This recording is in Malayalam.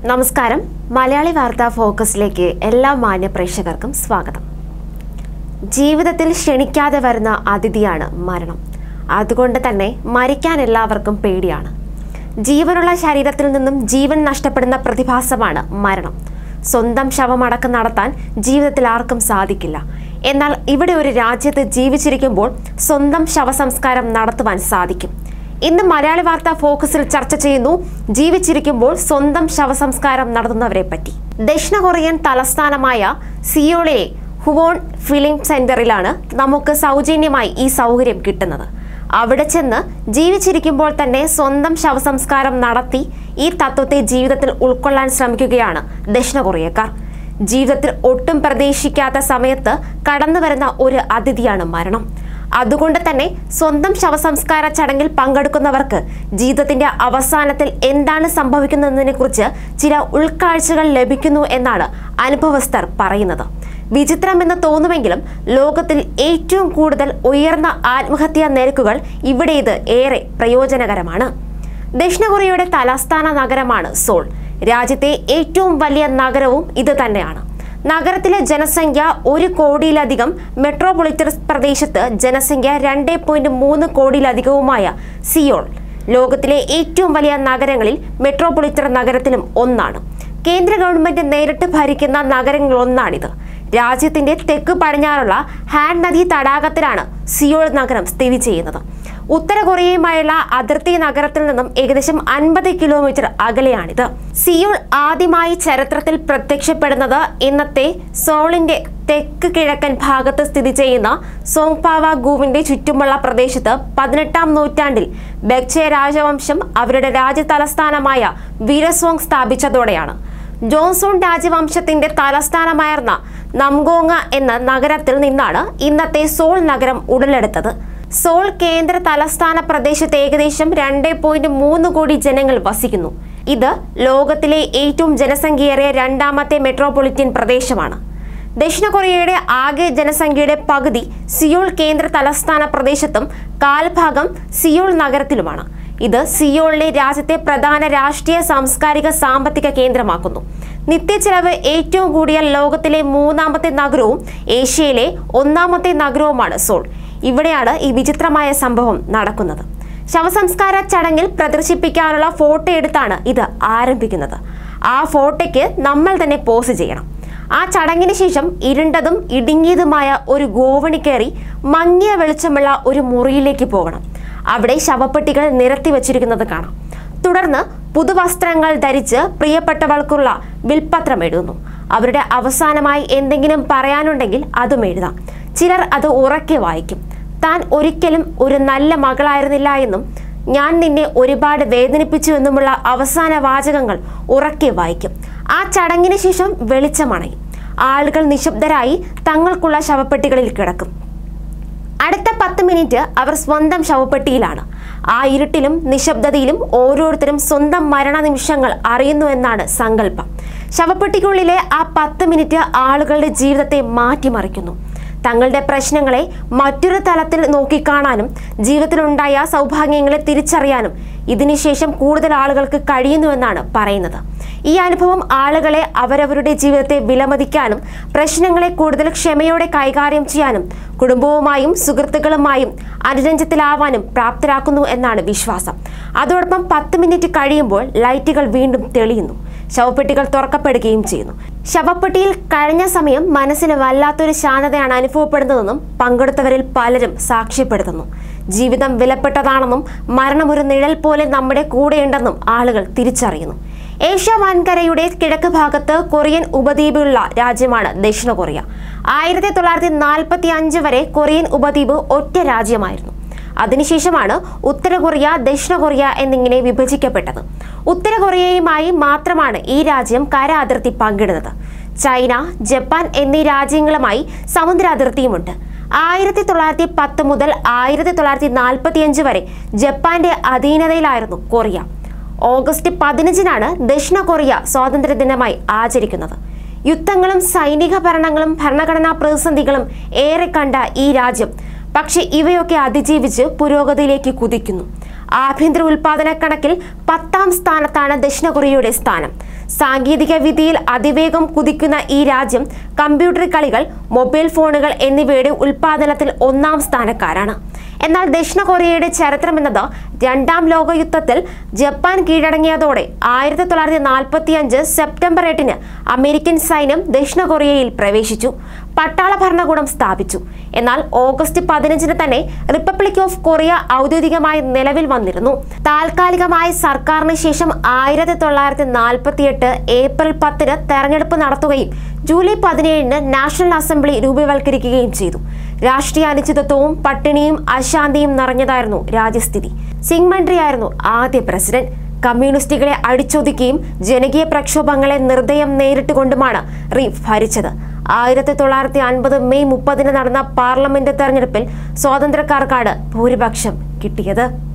നമസ്കാരം മലയാളി വാർത്താ ഫോക്കസിലേക്ക് എല്ലാ മാന്യ പ്രേക്ഷകർക്കും സ്വാഗതം ജീവിതത്തിൽ ക്ഷണിക്കാതെ വരുന്ന അതിഥിയാണ് മരണം അതുകൊണ്ട് തന്നെ മരിക്കാൻ എല്ലാവർക്കും പേടിയാണ് ജീവനുള്ള ശരീരത്തിൽ നിന്നും ജീവൻ നഷ്ടപ്പെടുന്ന പ്രതിഭാസമാണ് മരണം സ്വന്തം ശവമടക്കം നടത്താൻ ജീവിതത്തിൽ ആർക്കും സാധിക്കില്ല എന്നാൽ ഇവിടെ ഒരു രാജ്യത്ത് ജീവിച്ചിരിക്കുമ്പോൾ സ്വന്തം ശവസംസ്കാരം നടത്തുവാൻ സാധിക്കും ഇന്ന് മലയാളി വാർത്ത ഫോക്കസിൽ ചർച്ച ചെയ്യുന്നു ജീവിച്ചിരിക്കുമ്പോൾ സ്വന്തം ശവസംസ്കാരം നടത്തുന്നവരെ പറ്റി ദക്ഷിണ കൊറിയൻ തലസ്ഥാനമായ സിയോളിലെ ഹുവോൺ ഫിലിം സെന്ററിലാണ് നമുക്ക് സൗജന്യമായി ഈ സൗകര്യം കിട്ടുന്നത് അവിടെ ചെന്ന് ജീവിച്ചിരിക്കുമ്പോൾ തന്നെ സ്വന്തം ശവസംസ്കാരം നടത്തി ഈ തത്വത്തെ ജീവിതത്തിൽ ഉൾക്കൊള്ളാൻ ശ്രമിക്കുകയാണ് ദക്ഷിണ കൊറിയക്കാർ ജീവിതത്തിൽ ഒട്ടും പ്രതീക്ഷിക്കാത്ത സമയത്ത് കടന്നു വരുന്ന ഒരു അതിഥിയാണ് മരണം അതുകൊണ്ട് തന്നെ സ്വന്തം ശവസംസ്കാര ചടങ്ങിൽ പങ്കെടുക്കുന്നവർക്ക് ജീവിതത്തിന്റെ അവസാനത്തിൽ എന്താണ് സംഭവിക്കുന്നതിനെ കുറിച്ച് ചില ഉൾക്കാഴ്ചകൾ ലഭിക്കുന്നു എന്നാണ് അനുഭവസ്ഥർ പറയുന്നത് വിചിത്രമെന്ന് തോന്നുമെങ്കിലും ലോകത്തിൽ ഏറ്റവും കൂടുതൽ ഉയർന്ന ആത്മഹത്യാ നിരക്കുകൾ ഇവിടെ ഇത് ഏറെ പ്രയോജനകരമാണ് ദക്ഷിണ കൊറിയയുടെ തലസ്ഥാന നഗരമാണ് സോൾ രാജ്യത്തെ ഏറ്റവും വലിയ നഗരവും ഇത് തന്നെയാണ് നഗരത്തിലെ ജനസംഖ്യ ഒരു കോടിയിലധികം മെട്രോപൊളിറ്റൻ പ്രദേശത്ത് ജനസംഖ്യ രണ്ട് പോയിന്റ് മൂന്ന് കോടിയിലധികവുമായ സിയോൾ ലോകത്തിലെ ഏറ്റവും വലിയ നഗരങ്ങളിൽ മെട്രോപൊളിറ്റൻ നഗരത്തിലും ഒന്നാണ് കേന്ദ്ര ഗവൺമെന്റ് നേരിട്ട് ഭരിക്കുന്ന നഗരങ്ങളൊന്നാണിത് രാജ്യത്തിന്റെ തെക്ക് പടിഞ്ഞാറുള്ള ഹാൻ നദി തടാകത്തിലാണ് സിയോൾ നഗരം സ്ഥിതി ചെയ്യുന്നത് ഉത്തര കൊറിയയുമായുള്ള അതിർത്തി നഗരത്തിൽ നിന്നും ഏകദേശം അൻപത് കിലോമീറ്റർ അകലെയാണിത് സിയോൾ ആദ്യമായി ചരിത്രത്തിൽ പ്രത്യക്ഷപ്പെടുന്നത് ഇന്നത്തെ സോളിന്റെ തെക്ക് കിഴക്കൻ ഭാഗത്ത് സ്ഥിതി ചെയ്യുന്ന സോങ്പാവ ഗുവിന്റെ ചുറ്റുമുള്ള പ്രദേശത്ത് പതിനെട്ടാം നൂറ്റാണ്ടിൽ ബെക്ചെ രാജവംശം അവരുടെ രാജ്യ തലസ്ഥാനമായ വീരസ്വങ് സ്ഥാപിച്ചതോടെയാണ് ജോൺസോൺ രാജവംശത്തിന്റെ തലസ്ഥാനമായിരുന്ന നംഗോങ്ങ എന്ന നഗരത്തിൽ നിന്നാണ് ഇന്നത്തെ സോൾ നഗരം ഉടലെടുത്തത് സോൾ കേന്ദ്ര തലസ്ഥാന പ്രദേശത്ത് ഏകദേശം രണ്ട് പോയിന്റ് മൂന്ന് കോടി ജനങ്ങൾ വസിക്കുന്നു ഇത് ലോകത്തിലെ ഏറ്റവും ജനസംഖ്യയേറിയ രണ്ടാമത്തെ മെട്രോപൊളിറ്റൻ പ്രദേശമാണ് ദക്ഷിണ കൊറിയയുടെ ആകെ ജനസംഖ്യയുടെ പകുതി സിയോൾ കേന്ദ്ര തലസ്ഥാന പ്രദേശത്തും കാൽഭാഗം സിയോൾ നഗരത്തിലുമാണ് ഇത് സിയോളിനെ രാജ്യത്തെ പ്രധാന രാഷ്ട്രീയ സാംസ്കാരിക സാമ്പത്തിക കേന്ദ്രമാക്കുന്നു നിത്യച്ചെലവ് ഏറ്റവും കൂടിയ ലോകത്തിലെ മൂന്നാമത്തെ നഗരവും ഏഷ്യയിലെ ഒന്നാമത്തെ നഗരവുമാണ് സോൾ ഇവിടെയാണ് ഈ വിചിത്രമായ സംഭവം നടക്കുന്നത് ശവസംസ്കാര ചടങ്ങിൽ പ്രദർശിപ്പിക്കാനുള്ള ഫോട്ടോ എടുത്താണ് ഇത് ആരംഭിക്കുന്നത് ആ ഫോട്ടോയ്ക്ക് നമ്മൾ തന്നെ പോസ് ചെയ്യണം ആ ചടങ്ങിന് ശേഷം ഇരുണ്ടതും ഇടുങ്ങിയതുമായ ഒരു ഗോവണി കയറി മങ്ങിയ വെളിച്ചമുള്ള ഒരു മുറിയിലേക്ക് പോകണം അവിടെ ശവപ്പെട്ടികൾ നിരത്തി വച്ചിരിക്കുന്നത് കാണാം തുടർന്ന് പുതുവസ്ത്രങ്ങൾ ധരിച്ച് പ്രിയപ്പെട്ടവൾക്കുള്ള വിൽപത്രം എഴുതുന്നു അവരുടെ അവസാനമായി എന്തെങ്കിലും പറയാനുണ്ടെങ്കിൽ അതും എഴുതാം ചിലർ അത് ഉറക്കെ വായിക്കും താൻ ഒരിക്കലും ഒരു നല്ല മകളായിരുന്നില്ല എന്നും ഞാൻ നിന്നെ ഒരുപാട് വേദനിപ്പിച്ചു എന്നുമുള്ള അവസാന വാചകങ്ങൾ ഉറക്കെ വായിക്കും ആ ചടങ്ങിന് ശേഷം വെളിച്ചമണയും ആളുകൾ നിശബ്ദരായി തങ്ങൾക്കുള്ള ശവപ്പെട്ടികളിൽ കിടക്കും അടുത്ത പത്ത് മിനിറ്റ് അവർ സ്വന്തം ശവപ്പെട്ടിയിലാണ് ആ ഇരുട്ടിലും നിശബ്ദതയിലും ഓരോരുത്തരും സ്വന്തം മരണ നിമിഷങ്ങൾ അറിയുന്നു എന്നാണ് സങ്കല്പം ശവപ്പെട്ടിക്കുള്ളിലെ ആ പത്ത് മിനിറ്റ് ആളുകളുടെ ജീവിതത്തെ മാറ്റിമറിക്കുന്നു തങ്ങളുടെ പ്രശ്നങ്ങളെ മറ്റൊരു തലത്തിൽ നോക്കിക്കാണാനും ജീവിതത്തിലുണ്ടായ സൗഭാഗ്യങ്ങളെ തിരിച്ചറിയാനും ഇതിനുശേഷം കൂടുതൽ ആളുകൾക്ക് കഴിയുന്നുവെന്നാണ് പറയുന്നത് ഈ അനുഭവം ആളുകളെ അവരവരുടെ ജീവിതത്തെ വിലമതിക്കാനും പ്രശ്നങ്ങളെ കൂടുതൽ ക്ഷമയോടെ കൈകാര്യം ചെയ്യാനും കുടുംബവുമായും സുഹൃത്തുക്കളുമായും അനുരഞ്ജത്തിലാവാനും പ്രാപ്തരാക്കുന്നു എന്നാണ് വിശ്വാസം അതോടൊപ്പം പത്ത് മിനിറ്റ് കഴിയുമ്പോൾ ലൈറ്റുകൾ വീണ്ടും തെളിയുന്നു ശവപ്പെട്ടികൾ തുറക്കപ്പെടുകയും ചെയ്യുന്നു ശവപ്പെട്ടിയിൽ കഴിഞ്ഞ സമയം മനസ്സിന് വല്ലാത്തൊരു ശാന്തതയാണ് അനുഭവപ്പെടുന്നതെന്നും പങ്കെടുത്തവരിൽ പലരും സാക്ഷ്യപ്പെടുത്തുന്നു ജീവിതം വിലപ്പെട്ടതാണെന്നും മരണം ഒരു നിഴൽ പോലെ നമ്മുടെ കൂടെയുണ്ടെന്നും ആളുകൾ തിരിച്ചറിയുന്നു ഏഷ്യ വൻകരയുടെ കിഴക്ക് ഭാഗത്ത് കൊറിയൻ ഉപദ്വീപുള്ള രാജ്യമാണ് ദക്ഷിണ കൊറിയ ആയിരത്തി തൊള്ളായിരത്തി നാൽപ്പത്തി അഞ്ച് വരെ കൊറിയൻ ഉപദ്വീപ് ഒറ്റ രാജ്യമായിരുന്നു അതിനുശേഷമാണ് ഉത്തര കൊറിയ ദക്ഷിണ കൊറിയ എന്നിങ്ങനെ വിഭജിക്കപ്പെട്ടത് ഉത്തര കൊറിയയുമായി മാത്രമാണ് ഈ രാജ്യം കര അതിർത്തി പങ്കിടുന്നത് ചൈന ജപ്പാൻ എന്നീ രാജ്യങ്ങളുമായി സമുദ്ര അതിർത്തിയുമുണ്ട് ആയിരത്തി തൊള്ളായിരത്തി പത്ത് മുതൽ ആയിരത്തി തൊള്ളായിരത്തി നാൽപ്പത്തി അഞ്ച് വരെ ജപ്പാന്റെ അധീനതയിലായിരുന്നു കൊറിയ ഓഗസ്റ്റ് പതിനഞ്ചിനാണ് ദക്ഷിണ കൊറിയ സ്വാതന്ത്ര്യ ദിനമായി ആചരിക്കുന്നത് യുദ്ധങ്ങളും സൈനിക ഭരണങ്ങളും ഭരണഘടനാ പ്രതിസന്ധികളും ഏറെ കണ്ട ഈ രാജ്യം പക്ഷെ ഇവയൊക്കെ അതിജീവിച്ച് പുരോഗതിയിലേക്ക് കുതിക്കുന്നു ആഭ്യന്തര ഉൽപാദന കണക്കിൽ പത്താം സ്ഥാനത്താണ് ദക്ഷിണ കൊറിയയുടെ സ്ഥാനം സാങ്കേതിക വിദ്യയിൽ അതിവേഗം കുതിക്കുന്ന ഈ രാജ്യം കമ്പ്യൂട്ടർ കളികൾ മൊബൈൽ ഫോണുകൾ എന്നിവയുടെ ഉൽപാദനത്തിൽ ഒന്നാം സ്ഥാനക്കാരാണ് എന്നാൽ ദക്ഷിണ കൊറിയയുടെ ചരിത്രം എന്നത് രണ്ടാം ലോകയുദ്ധത്തിൽ ജപ്പാൻ കീഴടങ്ങിയതോടെ ആയിരത്തി തൊള്ളായിരത്തി നാൽപ്പത്തി അഞ്ച് സെപ്റ്റംബർ എട്ടിന് അമേരിക്കൻ സൈന്യം ദക്ഷിണ കൊറിയയിൽ പ്രവേശിച്ചു പട്ടാള ഭരണകൂടം സ്ഥാപിച്ചു എന്നാൽ ഓഗസ്റ്റ് പതിനഞ്ചിന് തന്നെ റിപ്പബ്ലിക് ഓഫ് കൊറിയ ഔദ്യോഗികമായി നിലവിൽ വന്നിരുന്നു താൽക്കാലികമായ സർക്കാരിന് ശേഷം ആയിരത്തി തൊള്ളായിരത്തി നാൽപ്പത്തി എട്ട് ഏപ്രിൽ പത്തിന് തെരഞ്ഞെടുപ്പ് നടത്തുകയും ജൂലൈ പതിനേഴിന് നാഷണൽ അസംബ്ലി രൂപവൽക്കരിക്കുകയും ചെയ്തു രാഷ്ട്രീയ അനിശ്ചിതത്വവും പട്ടിണിയും അശാന്തിയും നിറഞ്ഞതായിരുന്നു രാജ്യസ്ഥിതി സിംഗ് മന്ത്രിയായിരുന്നു ആദ്യ പ്രസിഡന്റ് കമ്മ്യൂണിസ്റ്റുകളെ അടിച്ചൊതുക്കിയും ജനകീയ പ്രക്ഷോഭങ്ങളെ നിർദ്ദയം നേരിട്ടുകൊണ്ടുമാണ് റീഫ് ഭരിച്ചത് ആയിരത്തി തൊള്ളായിരത്തി അൻപത് മെയ് മുപ്പതിന് നടന്ന പാർലമെന്റ് തെരഞ്ഞെടുപ്പിൽ സ്വാതന്ത്ര്യക്കാർക്കാണ് ഭൂരിപക്ഷം കിട്ടിയത്